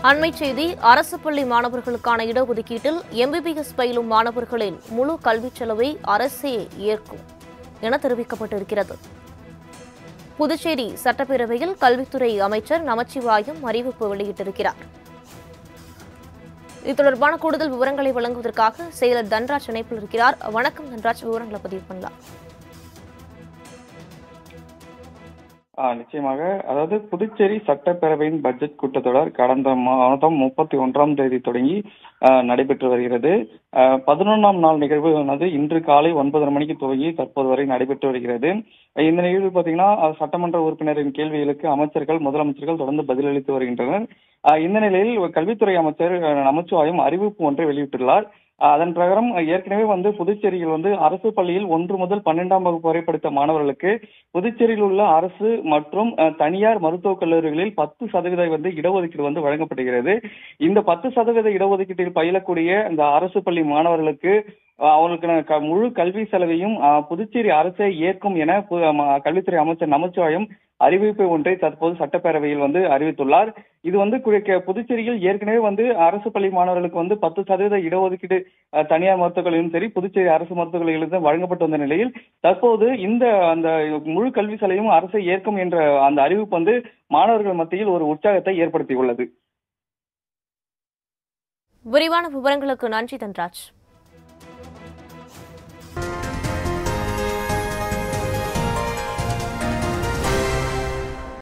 அண்மை செய்தி அரசு பள்ளி மாணவர்களுக்கான இடஒதுக்கீட்டில் எம்பிபிஎஸ் பயிலும் மாணவர்களின் முழு கல்விச் செலவை அரசே ஏற்கும் என தெரிவிக்கப்பட்டிருக்கிறது புதுச்சேரி சட்டப்பேரவையில் கல்வித்துறை அமைச்சர் நமச்சிவாயம் அறிவிப்பு வெளியிட்டிருக்கிறார் இது தொடர்பான கூடுதல் விவரங்களை வழங்குவதற்காக செயலர் தன்ராஜ் இணைப்பில் இருக்கிறார் வணக்கம் தன்ராஜ் விவரங்களை பதிவு பண்ணலாம் ஆ, நிச்சயமாக அதாவது புதுச்சேரி சட்டப்பேரவையின் பட்ஜெட் கூட்டத்தொடர் கடந்த மாதம் முப்பத்தி ஒன்றாம் தேதி தொடங்கி ஆ, நடைபெற்று வருகிறது பதினொன்றாம் நாள் நிகழ்வு ஆனது இன்று காலை ஒன்பதரை மணிக்கு துவங்கி தற்போது வரை நடைபெற்று வருகிறது இந்த நிகழ்வு பார்த்தீங்கன்னா அ, சட்டமன்ற உறுப்பினரின் கேள்விகளுக்கு அமைச்சர்கள் முதலமைச்சர்கள் தொடர்ந்து பதிலளித்து வருகின்றனர் ஆ, இந்த நிலையில் கல்வித்துறை அமைச்சர் அ, நமச்சிவாயம் அறிவிப்பு ஒன்றை வெளியிட்டுள்ளார் அஹ் அதன் பிரகாரம் ஏற்கனவே வந்து புதுச்சேரியில் வந்து அரசு பள்ளியில் ஒன்று முதல் பன்னெண்டாம் வகுப்பு வரை படித்த மாணவர்களுக்கு புதுச்சேரியில் உள்ள அரசு மற்றும் அஹ், தனியார் மருத்துவக் கல்லூரிகளில் பத்து சதவீத வந்து இடஒதுக்கீடு வந்து வழங்கப்படுகிறது இந்த பத்து சதவீத இடஒதுக்கீட்டில் பயிலக்கூடிய இந்த அரசு பள்ளி மாணவர்களுக்கு அஹ், அவர்களுக்கான க- முழு கல்வி செலவையும் அஹ், புதுச்சேரி அரசே ஏற்கும் என பு- ம- கல்வித்துறை அமைச்சர் நமச்சிவாயம் அறிவிப்பு ஒன்றை தற்போது சட்டப்பேரவையில் வந்து அறிவித்துள்ளார் இது வந்து குறிக்க- புதுச்சேரியில் ஏற்கனவே வந்து அரசு பள்ளி மாணவர்களுக்கு வந்து பத்து சதவீத இடஒதுக்கீடு அஹ், தனியார் மருத்துவக் கல்லூரியும் சரி புதுச்சேரி அரசு மருத்துவக் கல்லூரிகளிலும் வழங்கப்பட்டு வந்த நிலையில் தற்போது இந்த அந்த முழு கல்வி செலவையும் அரசு ஏற்கும் என்ற அந்த அறிவிப்பு வந்து மாணவர்கள் மத்தியில் ஒரு உற்சாகத்தை ஏற்படுத்தியுள்ளது விரிவான விவரங்களுக்கு நன்றி தன்ராஜ்